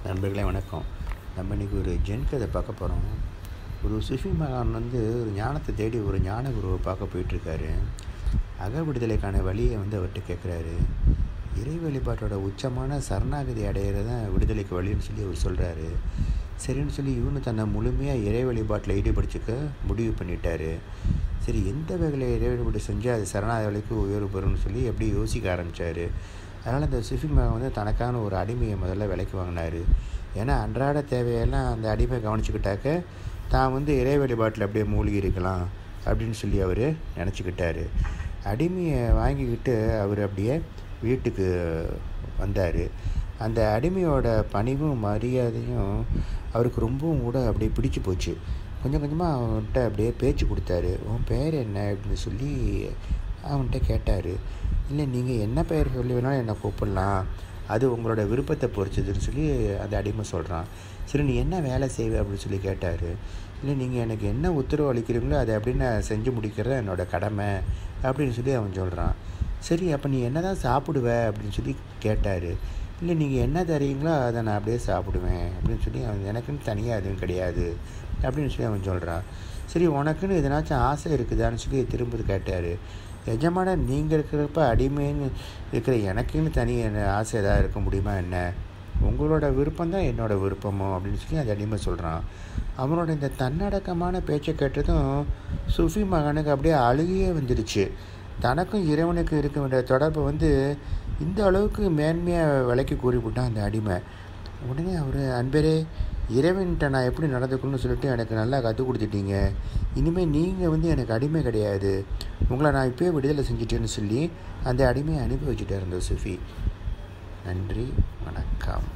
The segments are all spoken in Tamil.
நண்பர்களே வணக்கம் நம்ம இன்றைக்கி ஒரு ஜென் கதை பார்க்க போகிறோம் ஒரு சுஃபி மகான் வந்து ஒரு ஞானத்தை தேடி ஒரு ஞான குருவை பார்க்க போயிட்டுருக்காரு அக விடுதலைக்கான வழியை வந்து அவர்கிட்ட கேட்குறாரு இறை வழிபாட்டோட உச்சமான சரணாகதி அடையிறது தான் விடுதலைக்கு வழின்னு சொல்லி அவர் சொல்கிறாரு சரின்னு சொல்லி இவனு தன்னை முழுமையாக இறை வழிபாட்டில் ஈடுபடுத்திக்க முடிவு பண்ணிட்டாரு சரி எந்த வகையில் இறை வழிபாடு செஞ்சால் அது சரணாகதி வழிக்கு உயர்வு பெறும்னு சொல்லி எப்படி யோசிக்க ஆரம்பித்தார் அதனால் இந்த சுஃபி மகன் வந்து தனக்கான ஒரு அடிமையை முதல்ல விலைக்கு வாங்கினார் ஏன்னா அன்றாட தேவையெல்லாம் அந்த அடிமை கவனிச்சுக்கிட்டாக்க தான் வந்து இறை வழிபாட்டில் அப்படியே மூழ்கி இருக்கலாம் அப்படின்னு சொல்லி அவர் நினச்சிக்கிட்டாரு அடிமையை வாங்கிக்கிட்டு அவர் அப்படியே வீட்டுக்கு வந்தார் அந்த அடிமையோட பணிவும் மரியாதையும் அவருக்கு ரொம்பவும் கூட அப்படியே பிடிச்சி போச்சு கொஞ்சம் கொஞ்சமாக அவன்கிட்ட அப்படியே பேச்சு கொடுத்தாரு உன் பேர் என்ன அப்படின்னு சொல்லி அவன்கிட்ட கேட்டார் இல்லை நீங்கள் என்ன பெயர் சொல்லி வேணாலும் என்னை கூப்பிடலாம் அது உங்களோட விருப்பத்தை பொறுத்ததுன்னு சொல்லி அந்த அடிமை சொல்கிறான் சரி நீ என்ன வேலை செய்வே அப்படின்னு சொல்லி கேட்டார் இல்லை நீங்கள் எனக்கு என்ன உத்தரவு அளிக்கிறீங்களோ அதை அப்படி நான் செஞ்சு முடிக்கிறது என்னோடய கடமை அப்படின்னு சொல்லி அவன் சொல்கிறான் சரி அப்போ நீ என்ன தான் சாப்பிடுவ அப்படின்னு சொல்லி கேட்டார் இல்லை நீங்கள் என்ன தரீங்களோ அதை நான் அப்படியே சாப்பிடுவேன் அப்படின்னு சொல்லி அவன் எனக்குன்னு தனியாக எதுவும் கிடையாது அப்படின்னு சொல்லி அவன் சொல்கிறான் சரி உனக்குன்னு எதனாச்சும் ஆசை இருக்குதான்னு சொல்லி திரும்ப கேட்டார் எஜமான நீங்கள் இருக்கிறப்ப அடிமைன்னு இருக்கிற எனக்குன்னு தனி என்ன ஆசை எதாவது இருக்க முடியுமா என்ன உங்களோட விருப்பம் தான் என்னோடய விருப்பமோ அப்படின்னு சொல்லி அந்த அடிமை சொல்கிறான் அவனோட இந்த தன்னடக்கமான பேச்சை கேட்டதும் சுஃபி மகனுக்கு அப்படியே அழுகையே வந்துடுச்சு தனக்கும் இறைவனுக்கும் இருக்க வேண்டிய தொடர்பை வந்து இந்த அளவுக்கு மேன்மையாக விலைக்கு கூறிவிட்டான் அந்த அடிமை உடனே அவர் அன்பரே இறைவன்கிட்ட நான் எப்படி நடந்துக்கணும்னு சொல்லிட்டு எனக்கு நல்லா கற்றுக் கொடுத்துட்டீங்க இனிமேல் நீங்கள் வந்து எனக்கு அடிமை கிடையாது உங்களை நான் இப்போயே விடுதலை செஞ்சிட்டேன்னு சொல்லி அந்த அடிமையை அனுப்பி வச்சுட்டு இருந்த சுஃபி நன்றி வணக்கம்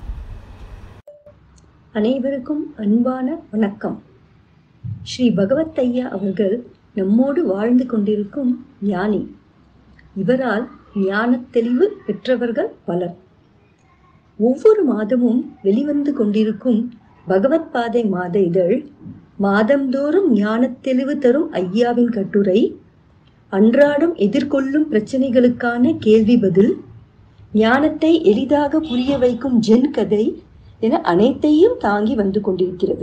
அனைவருக்கும் அன்பான வணக்கம் ஸ்ரீ பகவத் ஐயா அவர்கள் நம்மோடு வாழ்ந்து கொண்டிருக்கும் ஞானி இவரால் ஞானத் தெளிவு பெற்றவர்கள் பலர் ஒவ்வொரு மாதமும் வெளிவந்து கொண்டிருக்கும் பகவத் பாதை மாத இதழ் மாதந்தோறும் ஞானத் தெளிவு தரும் ஐயாவின் கட்டுரை அன்றாடம் எதிர்கொள்ளும் பிரச்சனைகளுக்கான கேள்வி பதில் ஞானத்தை எளிதாக புரிய வைக்கும் ஜென் கதை என அனைத்தையும் தாங்கி வந்து கொண்டிருக்கிறது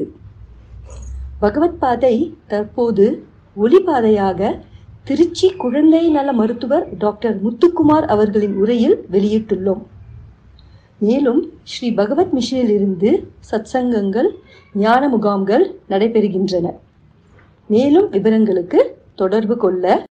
பகவத் பாதை தற்போது ஒளிபாதையாக திருச்சி குழந்தை நல மருத்துவர் டாக்டர் முத்துக்குமார் அவர்களின் உரையில் வெளியிட்டுள்ளோம் மேலும் ஸ்ரீ பகவத் மிஷனில் இருந்து சத்சங்கங்கள் ஞான முகாம்கள் நடைபெறுகின்றன மேலும் விவரங்களுக்கு தொடர்பு கொள்ள